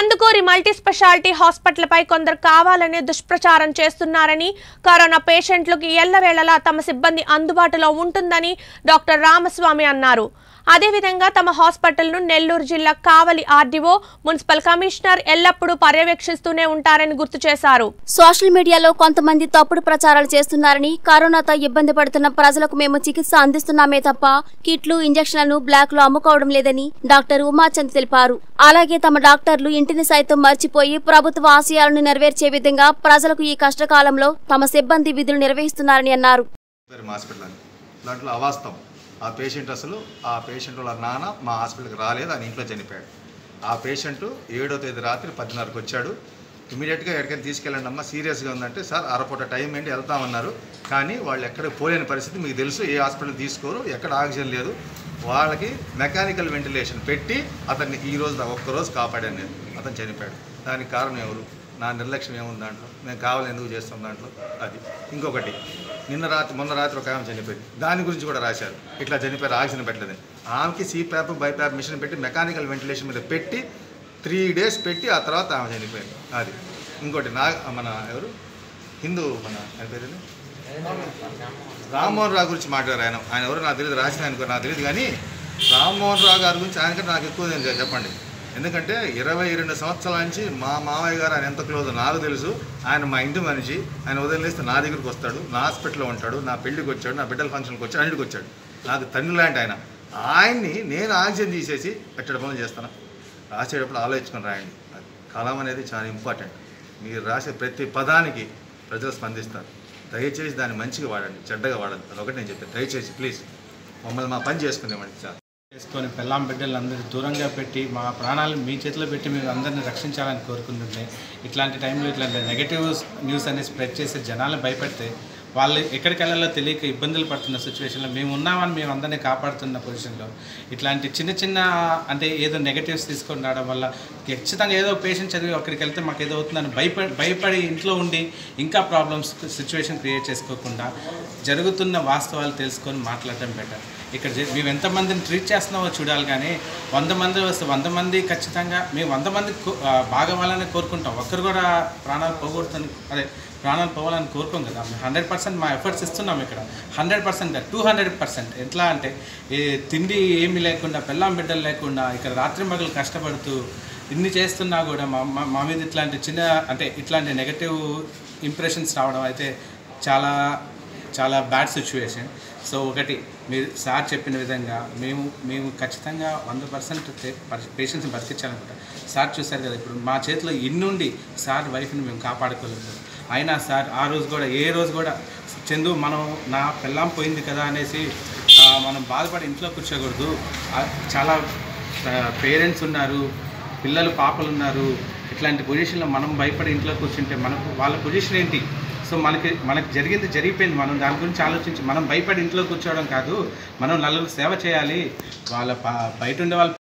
Kandukuri multi speciality హాస్పిటల్పై కొందరు కావాలనే దుష్ప్రచారం చేస్తున్నారని కరోనా పేషెంట్లకు ఎల్లవేళలా తమ సిబ్బంది అందుబాటులో ఉంటుందని డాక్టర్ రామస్వామి అన్నారు అదేవిధంగా తమ హాస్పిటల్ను నెల్లూరు జిల్లా కావలి ఆర్డీఓ మున్సిపల్ కమిషనర్ ఎల్లప్పుడూ పర్యవేక్షిస్తూనే ఉంటారని గుర్తు చేశారు సోషల్ మీడియాలో కొంతమంది తప్పుడు ప్రచారాలు చేస్తున్నారని కరోనాతో ఇబ్బంది పడుతున్న ప్రజలకు మేము చికిత్స అందిస్తున్నామే తప్ప కిట్లు ఇంజక్షన్లను బ్లాక్ లో అమ్ముకోవడం లేదని డాక్టర్ ఉమాచంద్ తెలిపారు అలాగే తమ డాక్టర్లు ఇంటిని సైతం మర్చిపోయి ప్రభుత్వ ఆశయాలను నెరవేర్చే విధంగా ప్రజలకు ఈ కష్టకాలంలో తమ సిబ్బంది విధులు నిర్వహిస్తున్నారని అన్నారు పేరు మా హాస్పిటల్ అని దాంట్లో అవాస్తవం ఆ పేషెంట్ అసలు ఆ పేషెంట్ వాళ్ళ నాన్న మా హాస్పిటల్కి రాలేదు ఆయన ఇంట్లో చనిపోయాడు ఆ పేషెంట్ ఏడో తేదీ రాత్రి పదిన్నరకు వచ్చాడు ఇమీడియట్గా ఎక్కడికైనా తీసుకెళ్ళండి అమ్మా సీరియస్గా ఉందంటే సార్ అరపూట టైం ఏంటి వెళ్తామన్నారు కానీ వాళ్ళు ఎక్కడికి పోలేని పరిస్థితి మీకు తెలుసు ఏ హాస్పిటల్ తీసుకోరు ఎక్కడ ఆక్సిజన్ లేదు వాళ్ళకి మెకానికల్ వెంటిలేషన్ పెట్టి అతన్ని ఈ రోజు ఒక్కరోజు కాపాడాను నేను అతను చనిపోయాడు దానికి కారణం ఎవరు నా నిర్లక్ష్యం ఏముంది దాంట్లో మేము కావాలి ఎందుకు చేస్తాం దాంట్లో అది ఇంకొకటి నిన్న రాత్రి మొన్న రాత్రి ఒక ఆమె చనిపోయింది దాని గురించి కూడా రాశారు ఇట్లా చనిపోయారు ఆక్సిజన్ పెట్టలేదని ఆమెకి సీప్యాప్ బైప్యాప్ మిషన్ పెట్టి మెకానికల్ వెంటిలేషన్ మీద పెట్టి త్రీ డేస్ పెట్టి ఆ తర్వాత ఆమె చనిపోయింది అది ఇంకోటి నా మన ఎవరు హిందూ మన ఆయన పేరు ఏంది? రామ్మోహన్ రావు గురించి మాట్లాడారు ఆయన ఆయన ఎవరు నాకు తెలియదు రాసిన ఆయన నాకు తెలియదు కానీ రామ్మోహన్ రావు గారి గురించి ఆయనకంటే నాకు ఎక్కువ తెలియదు చెప్పండి ఎందుకంటే ఇరవై రెండు సంవత్సరాల నుంచి మా మామయ్య గారు ఆయన ఎంత క్లోజ్ నాకు తెలుసు ఆయన మా ఇంటి మనిషి ఆయన వదిలేస్తే నా దగ్గరికి వస్తాడు నా హాస్పిటల్లో ఉంటాడు నా పెళ్లికి వచ్చాడు నా బిడ్డల ఫంక్షన్కి వచ్చాడు అన్నిటికి వచ్చాడు నాకు తండ్రి లాంటి ఆయన ఆయన్ని నేను ఆక్సిజన్ తీసేసి పెట్టడం పనులు చేస్తాను రాసేటప్పుడు ఆలోచించుకొని రాయండి అది కలం అనేది చాలా ఇంపార్టెంట్ మీరు రాసే ప్రతి పదానికి ప్రజలు స్పందిస్తారు దయచేసి దాన్ని మంచిగా వాడండి చెడ్డగా వాడండి అదొకటి నేను చెప్తాను దయచేసి ప్లీజ్ మమ్మల్ని మా పని చేసుకునేవాడి సార్ చేసుకొని పెళ్ళాం బిడ్డలందరూ దూరంగా పెట్టి మా ప్రాణాలు మీ చేతిలో పెట్టి మీరు అందరిని రక్షించాలని కోరుకుంటుండే ఇట్లాంటి టైంలో ఇట్లాంటి నెగటివ్ న్యూస్ అనేది స్ప్రెడ్ చేసి జనాలను భయపెడితే వాళ్ళు ఎక్కడికి వెళ్ళాలో తెలియక ఇబ్బందులు పడుతున్న సిచ్యువేషన్లో మేము ఉన్నామని మేము అందరినీ కాపాడుతున్న పొజిషన్లో ఇట్లాంటి చిన్న చిన్న అంటే ఏదో నెగటివ్స్ తీసుకొని రావడం వల్ల ఖచ్చితంగా ఏదో పేషెంట్ చదివి అక్కడికి వెళ్తే మాకు ఏదో అవుతుందని భయపడి భయపడి ఇంట్లో ఉండి ఇంకా ప్రాబ్లమ్స్ సిచ్యువేషన్ క్రియేట్ చేసుకోకుండా జరుగుతున్న వాస్తవాలు తెలుసుకొని మాట్లాడటం బెటర్ ఇక్కడ జ- మేము ఎంతమందిని ట్రీట్ చేస్తున్నామో చూడాలి కానీ వంద మంది వస్తే వంద మంది ఖచ్చితంగా మేము వంద మంది కో- ఆ, బాగా వాళ్ళని కోరుకుంటాం ఒక్కరు కూడా ప్రాణాలు పోగొడుతుంది అదే ప్రాణాలు పోవాలని కోరుకోం కదా హండ్రెడ్ పర్సెంట్ మా ఎఫర్ట్స్ ఇస్తున్నాం ఇక్కడ hundred percent two hundred percent ఎట్లా అంటే ఏ తిండి ఏమీ లేకుండా పెళ్ళాం బిడ్డలు లేకుండా ఇక్కడ రాత్రి మగలు కష్టపడుతూ ఇన్ని చేస్తున్నా కూడా మా మా- మా మీద ఇట్లాంటి చిన్న అంటే ఇట్లాంటి నెగటివ్ ఇంప్రెషన్స్ రావడం అయితే చాలా చాలా బ్యాడ్ సిచ్యువేషన్ సో ఒకటి మీరు సార్ చెప్పిన విధంగా మేము మేము ఖచ్చితంగా వంద పర్సెంట్ పేషెంట్స్ని బతికించాలనుకుంటాం సార్ చూశారు కదా ఇప్పుడు మా చేతిలో ఇన్నుండి సార్ వైఫ్ని మేము కాపాడుకోలేదు అయినా సార్ ఆ రోజు కూడా ఏ రోజు కూడా చందు మనం నా పెళ్ళాం పోయింది కదా అనేసి ఆ, మనం బాధపడి ఇంట్లో కూర్చోకూడదు ఆ, చాలా పేరెంట్స్ ఉన్నారు పిల్లలు పాపలు ఉన్నారు ఇట్లాంటి పొజిషన్లో మనం భయపడి ఇంట్లో కూర్చుంటే మనకు వాళ్ళ పొజిషన్ ఏంటి సో మనకి మనకి జరిగింది జరిగిపోయింది మనం దాని గురించి ఆలోచించి మనం భయపడి ఇంట్లో కూర్చోవడం కాదు మనం నలుగురు సేవ చేయాలి వాళ్ళ ప- బయట ఉండే వాళ్ళ